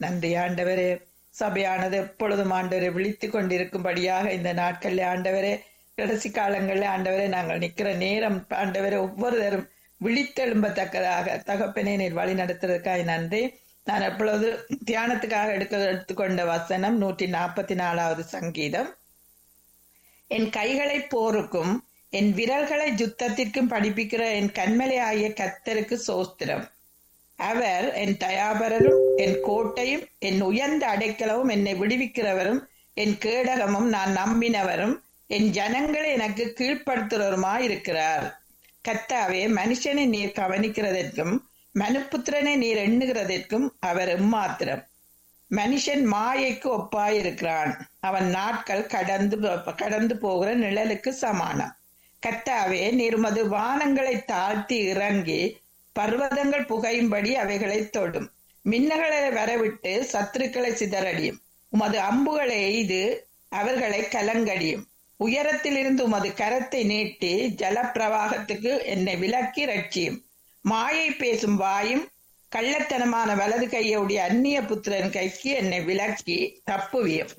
நன்றி ஆண்டவரே சபையானது எப்பொழுதும் ஆண்டவரை விழித்துக் கொண்டிருக்கும்படியாக இந்த நாட்களில் ஆண்டவரே கடைசி காலங்களில் ஆண்டவரே நாங்கள் நிற்கிற நேரம் ஆண்டவரை ஒவ்வொருவரும் விழித்தெழும்பத்தக்கதாக தகப்பனே நீர் வழி நடத்துறதுக்காக நன்றி நான் எப்பொழுது தியானத்துக்காக எடுக்க எடுத்துக்கொண்ட வசனம் நூற்றி நாற்பத்தி நாலாவது சங்கீதம் என் கைகளை போருக்கும் என் விரல்களை யுத்தத்திற்கும் படிப்பிக்கிற என் கண்மலை ஆகிய கத்தருக்கு சோஸ்திரம் அவர் என் தயாபரரும் என் கோட்டையும் என் உயர்ந்த அடைக்கலவும் என்னை விடுவிக்கிறவரும் என் கேடகமும் நான் நம்பினவரும் என் ஜனங்களை எனக்கு கீழ்ப்படுத்துறவருமாய் இருக்கிறார் கத்தாவே மனுஷனை நீர் கவனிக்கிறதற்கும் மனுப்புத்திரனை நீர் எண்ணுகிறதற்கும் அவர் எம்மாத்திரம் மனுஷன் மாயைக்கு ஒப்பாயிருக்கிறான் அவன் நாட்கள் கடந்து கடந்து போகிற நிழலுக்கு சமானம் கத்தாவே நீர்மது வானங்களை தாழ்த்தி இறங்கி பர்வதங்கள் புகையும்படி அவைகளை தொடும் மின்னகளை வரவிட்டு சத்துருக்களை சிதறடியும் உமது அம்புகளை எய்து அவர்களை கலங்கடியும் உயரத்தில் இருந்து உமது கரத்தை நீட்டி ஜலப்பிரவாகத்துக்கு என்னை விலக்கி ரட்சியும் மாயை பேசும் வாயும் கள்ளத்தனமான வலது கையுடைய அந்நிய புத்திரன் கைக்கு என்னை விலக்கி தப்புவியும்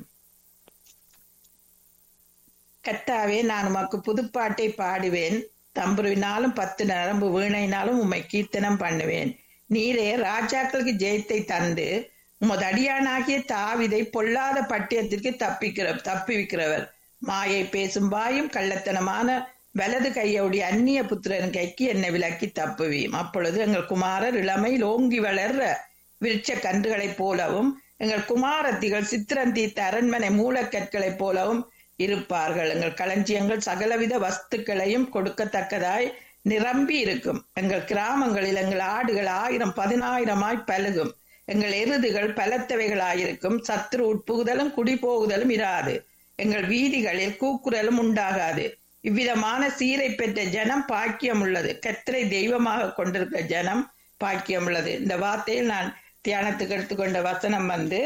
கத்தாவே நான் உமக்கு புதுப்பாட்டை பாடுவேன் தம்புருவினாலும் பத்து நரம்பு வீணையினாலும் உம்மை கீர்த்தனம் பண்ணுவேன் நீரே ராஜாக்களுக்கு ஜெயத்தை தந்து உமது அடியானாகிய தாவிதை பொல்லாத பட்டியத்திற்கு தப்பிக்கிற தப்பிவிக்கிறவர் மாயை பேசும் வாயும் கள்ளத்தனமான வலது கையோடைய அந்நிய புத்திரன் கைக்கு என்னை விலக்கி தப்புவியும் அப்பொழுது எங்கள் குமாரர் இளமையில் ஓங்கி வளர்ற விருட்ச கன்றுகளைப் போலவும் எங்கள் குமாரத்திகள் சித்திரந்தீத்த அரண்மனை மூலக்கற்களைப் போலவும் இருப்பார்கள் எங்கள் களஞ்சியங்கள் சகலவித வஸ்துக்களையும் கொடுக்கத்தக்கதாய் நிரம்பி இருக்கும் எங்கள் கிராமங்களில் எங்கள் ஆடுகள் ஆயிரம் பதினாயிரமாய் பழுகும் எங்கள் எருதுகள் பலத்தவைகளாயிருக்கும் சத்ரு உட்புகுதலும் குடிபோகுதலும் இராது எங்கள் வீதிகளில் கூக்குரலும் உண்டாகாது இவ்விதமான சீரை பெற்ற ஜனம் பாக்கியம் உள்ளது கத்திரை தெய்வமாக கொண்டிருக்கிற ஜனம் பாக்கியம் உள்ளது இந்த வார்த்தையில் நான் தியானத்துக்கு எடுத்துக்கொண்ட வசனம் வந்து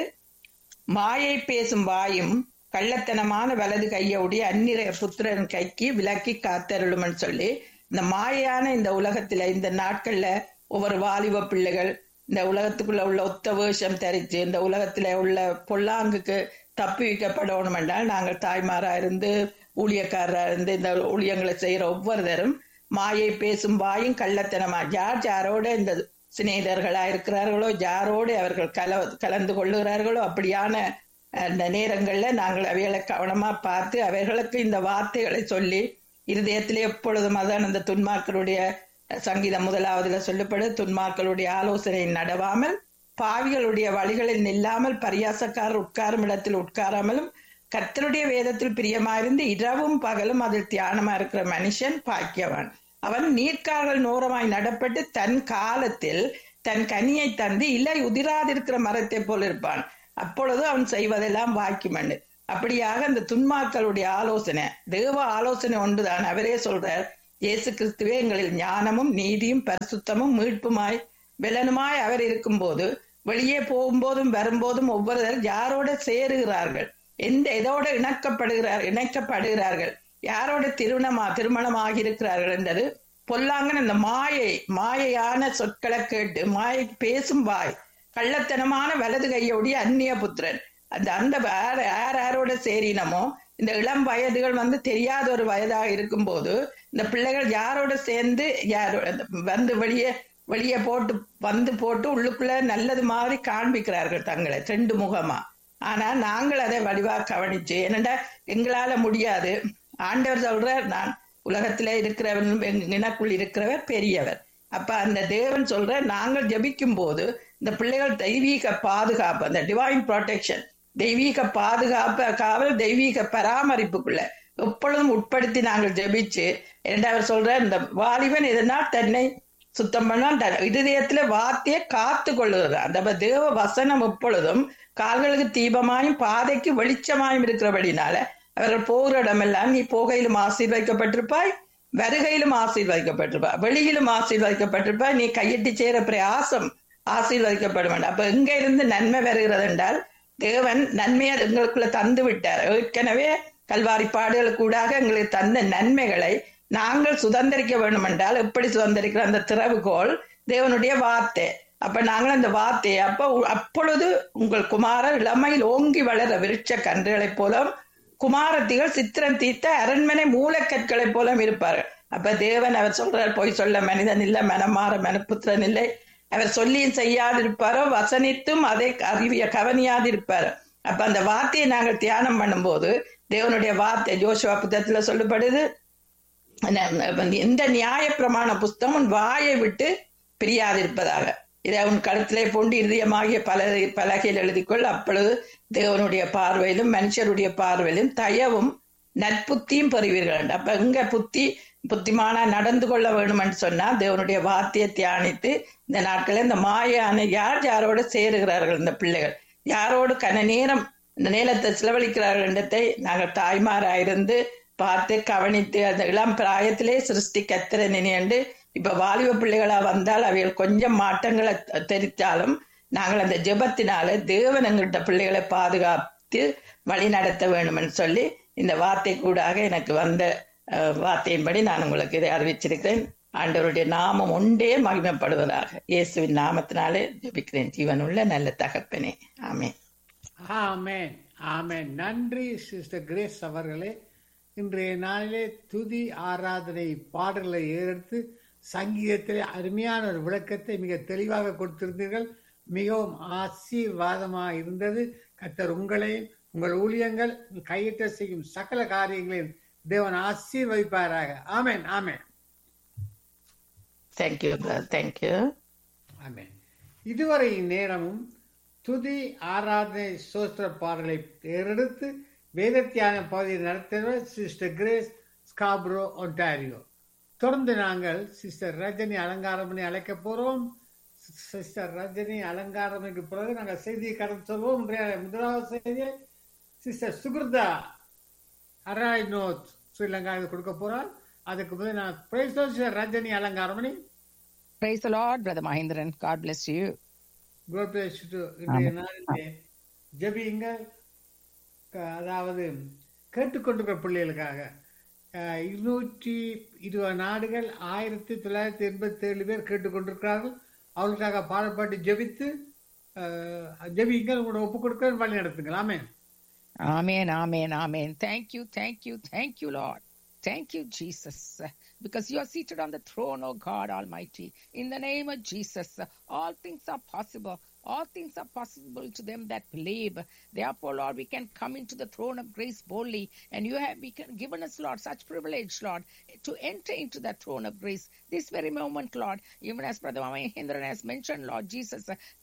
மாயை பேசும் வாயும் கள்ளத்தனமான வலது கையோடைய அந்நிற புத்திரன் கைக்கு விலக்கி காத்தருளும்னு சொல்லி இந்த மாயான இந்த உலகத்துல இந்த நாட்கள்ல ஒவ்வொரு வாலிப பிள்ளைகள் இந்த உலகத்துக்குள்ள உள்ள ஒத்த வேஷம் தரித்து இந்த உலகத்துல உள்ள பொல்லாங்குக்கு தப்பி வைக்கப்படணும் என்றால் நாங்கள் தாய்மாரா இருந்து ஊழியக்காரரா இருந்து இந்த ஊழியங்களை செய்யற ஒவ்வொருத்தரும் மாயை பேசும் வாயும் கள்ளத்தனமா யார் யாரோட இந்த சிநேகிதர்களா இருக்கிறார்களோ யாரோடு அவர்கள் கல கலந்து கொள்ளுகிறார்களோ அப்படியான அந்த நேரங்கள்ல நாங்கள் அவைகளை கவனமா பார்த்து அவர்களுக்கு இந்த வார்த்தைகளை சொல்லி இருதயத்திலே எப்பொழுதும் அதான் அந்த துன்மார்களுடைய சங்கீதம் முதலாவதுல சொல்லப்படு துன்மார்களுடைய ஆலோசனை நடவாமல் பாவிகளுடைய வழிகளில் நில்லாமல் பரியாசக்காரர் உட்காரும் இடத்தில் உட்காராமலும் கர்த்தருடைய வேதத்தில் பிரியமாயிருந்து இரவும் பகலும் அதில் தியானமா இருக்கிற மனுஷன் பாக்கியவான் அவன் நீர்க்கால்கள் நோரமாய் நடப்பட்டு தன் காலத்தில் தன் கனியை தந்து இல்லை உதிராதிருக்கிற மரத்தை போல் இருப்பான் அப்பொழுது அவன் செய்வதெல்லாம் வாக்கிமண்ணு அப்படியாக இந்த துன்மாக்களுடைய ஆலோசனை தேவ ஆலோசனை ஒன்றுதான் அவரே சொல்றார் இயேசு கிறிஸ்துவே எங்களில் ஞானமும் நீதியும் பரிசுத்தமும் மீட்புமாய் வெலனுமாய் அவர் இருக்கும்போது வெளியே போகும்போதும் வரும்போதும் ஒவ்வொருவர் யாரோட சேருகிறார்கள் எந்த எதோட இணக்கப்படுகிறார் இணைக்கப்படுகிறார்கள் யாரோட திருமணமா திருமணமாகி இருக்கிறார்கள் என்றது பொல்லாங்கன் அந்த மாயை மாயையான சொற்களை கேட்டு மாயை பேசும் வாய் கள்ளத்தனமான வலது கையோடைய அந்நிய புத்திரன் அந்த அந்த யார் யார் யாரோட சேரினமோ இந்த இளம் வயதுகள் வந்து தெரியாத ஒரு வயதாக இருக்கும்போது இந்த பிள்ளைகள் யாரோட சேர்ந்து யாரோட வந்து வெளியே வெளியே போட்டு வந்து போட்டு உள்ளுக்குள்ள நல்லது மாதிரி காண்பிக்கிறார்கள் தங்களை ரெண்டு முகமா ஆனா நாங்கள் அதை வடிவா கவனிச்சு என்னடா எங்களால முடியாது ஆண்டவர் சொல்றார் நான் உலகத்திலே இருக்கிறவன் எனக்குள் இருக்கிறவர் பெரியவர் அப்ப அந்த தேவன் சொல்ற நாங்கள் ஜபிக்கும் போது இந்த பிள்ளைகள் தெய்வீக பாதுகாப்பு அந்த டிவைன் ப்ரொடெக்ஷன் தெய்வீக பாதுகாப்பு காவல் தெய்வீக பராமரிப்புக்குள்ள எப்பொழுதும் உட்படுத்தி நாங்கள் ஜெபிச்சு இரண்டாவது சொல்ற இந்த வாலிபன் எதனால் தன்னை சுத்தம் பண்ணால் இருதயத்துல வார்த்தையை காத்து கொள்ளுகிறது அந்த தேவ வசனம் எப்பொழுதும் கால்களுக்கு தீபமாயும் பாதைக்கு வெளிச்சமாயும் இருக்கிறபடினால அவர்கள் போகிற இடமெல்லாம் நீ போகையிலும் ஆசீர்வைக்கப்பட்டிருப்பாய் வருகையிலும் ஆசீர்வதிக்கப்பட்டிருப்பாய் வெளியிலும் ஆசீர்வதிக்கப்பட்டிருப்பாய் நீ கையிட்டு சேர பிரயாசம் ஆசீர்வதிக்கப்பட வேண்டாம் அப்ப எங்க இருந்து நன்மை வருகிறது என்றால் தேவன் நன்மையை எங்களுக்குள்ள தந்து விட்டார் ஏற்கனவே கல்வாரி பாடுகளுக்கு கூடாக எங்களுக்கு தந்த நன்மைகளை நாங்கள் சுதந்திரிக்க வேண்டும் என்றால் எப்படி சுதந்திரிக்கிற அந்த திறவுகோல் தேவனுடைய வார்த்தை அப்ப நாங்கள் அந்த வார்த்தையை அப்ப உ- அப்பொழுது உங்கள் குமாரர் இளமையில் ஓங்கி வளர விருட்ச கன்றுகளைப் போலும் குமாரத்திகள் சித்திரம் தீர்த்த அரண்மனை மூலக்கற்களைப் போலும் இருப்பார்கள் அப்ப தேவன் அவர் சொல்றார் பொய் சொல்ல மனிதன் இல்லை மனமாற மனப்புத்திரன் இல்லை அவர் சொல்லியும் செய்யாதிருப்பாரோ வசனித்தும் அதை அறிவிய கவனியாதிருப்பாரோ அப்ப அந்த வார்த்தையை நாங்கள் தியானம் பண்ணும்போது தேவனுடைய வார்த்தை ஜோஷுவா புத்தகத்துல சொல்லப்படுது ந- எந்த நியாய பிரமாண புஸ்தகம் உன் வாயை விட்டு பிரியாதிருப்பதாக இதை உன் கழுத்திலே பூண்டு இருதயமாகிய பல பலகையில் எழுதிக்கொள் அப்பொழுது தேவனுடைய பார்வையிலும் மனுஷருடைய பார்வையிலும் தயவும் நற்புத்தியும் பெறுவீர்கள் அப்ப இங்க புத்தி புத்திமானா நடந்து கொள்ள வேணும்னு சொன்னா தேவனுடைய வார்த்தையை தியானித்து இந்த நாட்களில் இந்த மாயான யார் யாரோடு சேருகிறார்கள் இந்த பிள்ளைகள் யாரோடு கன நேரம் இந்த நேரத்தை செலவழிக்கிறார்கள் என்றதை நாங்கள் தாய்மாராயிருந்து பார்த்து கவனித்து அந்த இளம் பிராயத்திலே சிருஷ்டி கத்திர நினைண்டு இப்ப வாலிப பிள்ளைகளா வந்தால் அவைகள் கொஞ்சம் மாற்றங்களை த- தெரித்தாலும் நாங்கள் அந்த ஜெபத்தினால தேவன் எங்கள்கிட்ட பிள்ளைகளை பாதுகாத்து வழி நடத்த வேணும்னு சொல்லி இந்த வார்த்தை கூடாக எனக்கு வந்த அஹ், வார்த்தையின்படி நான் உங்களுக்கு இதை அறிவிச்சிருக்கிறேன் ஆண்டவருடைய நாமம் ஒன்றே மகிமைப்படுவதாக இயேசுவின் நாமத்தினாலே ஜெபிக்கிறேன் ஜீவனுள்ள நல்ல தகப்பனே ஆமென் ஆமென் ஆமென் நன்றி சிஸ்டர் கிரேஸ் அவர்களே இன்றைய நாளிலே துதி ஆராதனை பாடல்களை ஏறெடுத்து சங்கீதத்திலே அருமையான ஒரு விளக்கத்தை மிக தெளிவாக கொடுத்திருந்தீர்கள் மிகவும் ஆசீர்வாதமாக இருந்தது கர்த்தர் உங்களையும் உங்கள் ஊழியங்கள் கையிட்ட செய்யும் சகல காரியங்களையும் தேவன் ஆசீர்வதிப்பாராக ஆமென் ஆமென் தேங்க்யூ தேங்க்யூ ஆமென் இதுவரை நேரமும் துதி ஆராதனை சோஸ்திர பாடலை எடுத்து வேதத்தியான பகுதியை நடத்தினவர் சிஸ்டர் கிரேஸ் ஸ்காப்ரோ ஒன்டாரியோ தொடர்ந்து நாங்கள் சிஸ்டர் ரஜினி அலங்காரமணி அழைக்க போறோம் சிஸ்டர் ரஜினி அலங்காரமணிக்கு பிறகு நாங்கள் செய்தியை கடந்து சொல்வோம் இன்றைய முதலாவது செய்தியை sister Sukritha array north Sri Lanka கொடுக்க போறார் அதுக்கு முதல் நான் price sister Rajini அலங்காரமணி Praise the Lord, Brother Mahindran. God bless you. God bless you too. இன்றைய நாளிலே ஜெபியுங்கள் க- அதாவது கேட்டுக்கொண்டிருக்கிற பிள்ளைகளுக்காக அஹ், இருநூற்றி இருபது நாடுகள் ஆயிரத்தி தொள்ளாயிரத்தி எண்பத்தி ஏழு பேர் கேட்டுக்கொண்டிருக்கிறார்கள் அவர்களுக்காக பாடப்பாட்டு ஜெபித்து அஹ், ஜெபியுங்கள் உங்களோட ஒப்பு கொடுக்க வழி நடத்துங்கள் ஆமென் Amen, amen, amen. Thank you, thank you, thank you, Lord. Thank you, Jesus, because you are seated on the throne, O God Almighty. In the name of Jesus, all things are possible. All things are possible to them that believe. Therefore, Lord, we can come into the throne of grace boldly, and you have we can, given us, Lord, such privilege, Lord, to enter into that throne of grace this very moment, Lord. Even as Brother Mahindran has mentioned, Lord Jesus,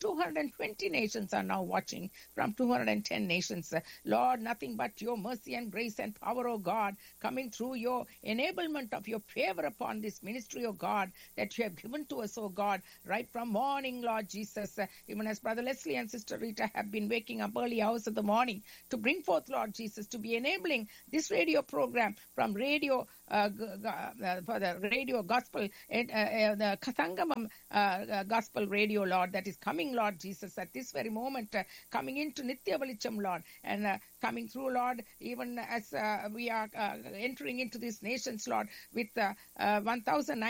220 nations are now watching from 210 nations. Lord, nothing but your mercy and grace and power, O God, coming through your enablement of your favor upon this ministry, O God, that you have given to us, O God, right from morning, Lord Jesus. Even as Brother Leslie and Sister Rita have been waking up early hours of the morning to bring forth, Lord Jesus, to be enabling this radio program from radio uh, g- g- uh, for the radio gospel and uh, uh, the Kathangamam uh, uh, gospel radio, Lord, that is coming, Lord Jesus, at this very moment, uh, coming into Nitya Valicham, Lord, and uh, coming through, Lord, even as uh, we are uh, entering into these nations, Lord, with uh, uh, 1,009